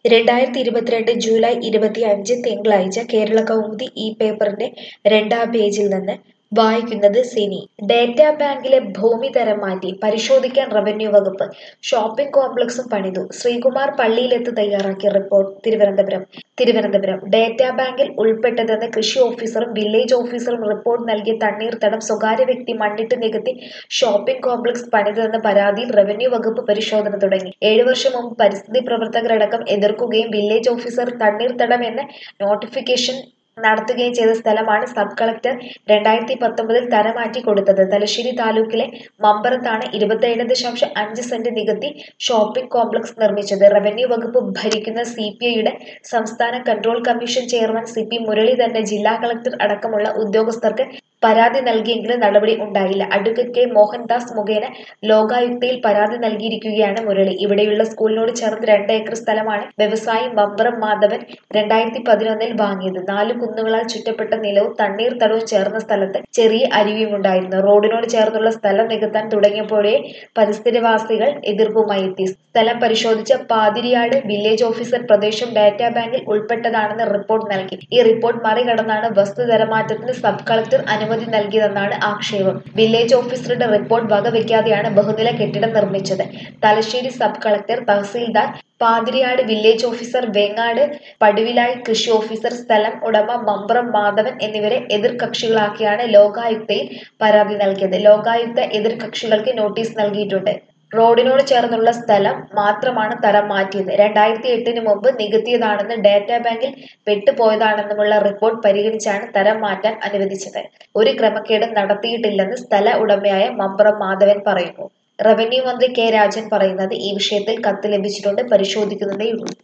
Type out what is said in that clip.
രണ്ടായിരത്തി ഇരുപത്തിരണ്ട് ജൂലൈ ഇരുപത്തിയഞ്ച് തിങ്കളാഴ്ച കേരള കൗമുദി ഈ പേപ്പറിന്റെ രണ്ടാം പേജിൽ നിന്ന് വായിക്കുന്നത് സിനി ഡേറ്റാ ബാങ്കിലെ ഭൂമി തരം മാറ്റി പരിശോധിക്കാൻ റവന്യൂ വകുപ്പ് ഷോപ്പിംഗ് കോംപ്ലക്സും പണിതു ശ്രീകുമാർ പള്ളിയിലെത്ത് തയ്യാറാക്കിയ റിപ്പോർട്ട് തിരുവനന്തപുരം തിരുവനന്തപുരം ഡേറ്റാ ബാങ്കിൽ ഉൾപ്പെട്ടതെന്ന് കൃഷി ഓഫീസറും വില്ലേജ് ഓഫീസറും റിപ്പോർട്ട് നൽകിയ തണ്ണീർത്തടം സ്വകാര്യ വ്യക്തി മണ്ണിട്ട് നികത്തി ഷോപ്പിംഗ് കോംപ്ലക്സ് പണിതെന്ന പരാതിയിൽ റവന്യൂ വകുപ്പ് പരിശോധന തുടങ്ങി ഏഴു വർഷം മുമ്പ് പരിസ്ഥിതി പ്രവർത്തകരടക്കം എതിർക്കുകയും വില്ലേജ് ഓഫീസർ തണ്ണീർത്തടം എന്ന നോട്ടിഫിക്കേഷൻ നടത്തുകയും ചെയ്ത സ്ഥലമാണ് സബ് കളക്ടർ രണ്ടായിരത്തി പത്തൊമ്പതിൽ തരമാറ്റി കൊടുത്തത് തലശ്ശേരി താലൂക്കിലെ മമ്പറത്താണ് ഇരുപത്തേഴ് ദശാംശം അഞ്ച് സെന്റ് നികത്തി ഷോപ്പിംഗ് കോംപ്ലക്സ് നിർമ്മിച്ചത് റവന്യൂ വകുപ്പ് ഭരിക്കുന്ന സി പി ഐയുടെ സംസ്ഥാന control commission chairman C P Murali തന്നെ ജില്ലാ കളക്ടർ അടക്കമുള്ള ഉദ്യോഗസ്ഥർക്ക് പരാതി നൽകിയെങ്കിലും നടപടി ഉണ്ടായില്ല അഡ്വക്കേറ്റ് കെ മോഹൻദാസ് മുഖേന ലോകായുക്തയിൽ പരാതി നൽകിയിരിക്കുകയാണ് മുരളി ഇവിടെയുള്ള സ്കൂളിനോട് ചേർന്ന് രണ്ട് ഏക്കർ സ്ഥലമാണ് വ്യവസായി മമ്പ്രം മാധവൻ രണ്ടായിരത്തി പതിനൊന്നിൽ വാങ്ങിയത് നാല് കുന്നുകളാൽ ചുറ്റപ്പെട്ട നിലവും തണ്ണീർത്തടവും ചേർന്ന സ്ഥലത്ത് ചെറിയ അരുവിയുമുണ്ടായിരുന്നു റോഡിനോട് ചേർന്നുള്ള സ്ഥലം നികത്താൻ തുടങ്ങിയപ്പോഴേ പരിസ്ഥിതിവാസികൾ എതിർപ്പുമായി എത്തി സ്ഥലം പരിശോധിച്ച പാതിരിയാട് വില്ലേജ് ഓഫീസർ പ്രദേശം ഡാറ്റാ ബാങ്കിൽ ഉൾപ്പെട്ടതാണെന്ന് റിപ്പോർട്ട് നൽകി ഈ റിപ്പോർട്ട് മറികടന്നാണ് വസ്തു തരമാറ്റത്തിന് സബ് കളക്ടർ അനുമതി നൽകിയതെന്നാണ് ആക്ഷേപം വില്ലേജ് ഓഫീസറുടെ റിപ്പോർട്ട് വകവെക്കാതെയാണ് ബഹുനില കെട്ടിടം നിർമ്മിച്ചത് Thalassery sub collector tahsildar Pathiriyad village officer Vengad Paduvilayi കൃഷി ഓഫീസർ സ്ഥലം ഉടമ മമ്പ്രം മാധവൻ എന്നിവരെ എതിർകക്ഷികളാക്കിയാണ് ലോകായുക്തയിൽ പരാതി നൽകിയത് ലോകായുക്ത എതിർകക്ഷികൾക്ക് നോട്ടീസ് നൽകിയിട്ടുണ്ട് റോഡിനോട് ചേർന്നുള്ള സ്ഥലം മാത്രമാണ് തരം മാറ്റിയത് രണ്ടായിരത്തി എട്ടിന് മുമ്പ് നികത്തിയതാണെന്ന് ഡാറ്റാ ബാങ്കിൽ പെട്ടുപോയതാണെന്നുമുള്ള റിപ്പോർട്ട് പരിഗണിച്ചാണ് തരം മാറ്റാൻ അനുവദിച്ചത് ഒരു ക്രമക്കേടും നടത്തിയിട്ടില്ലെന്ന് സ്ഥല ഉടമയായ മമ്പ്രം മാധവൻ പറയുന്നു റവന്യൂ മന്ത്രി കെ രാജൻ പറയുന്നത് ഈ വിഷയത്തിൽ കത്ത് ലഭിച്ചിട്ടുണ്ട് പരിശോധിക്കുന്നതേയുള്ളൂ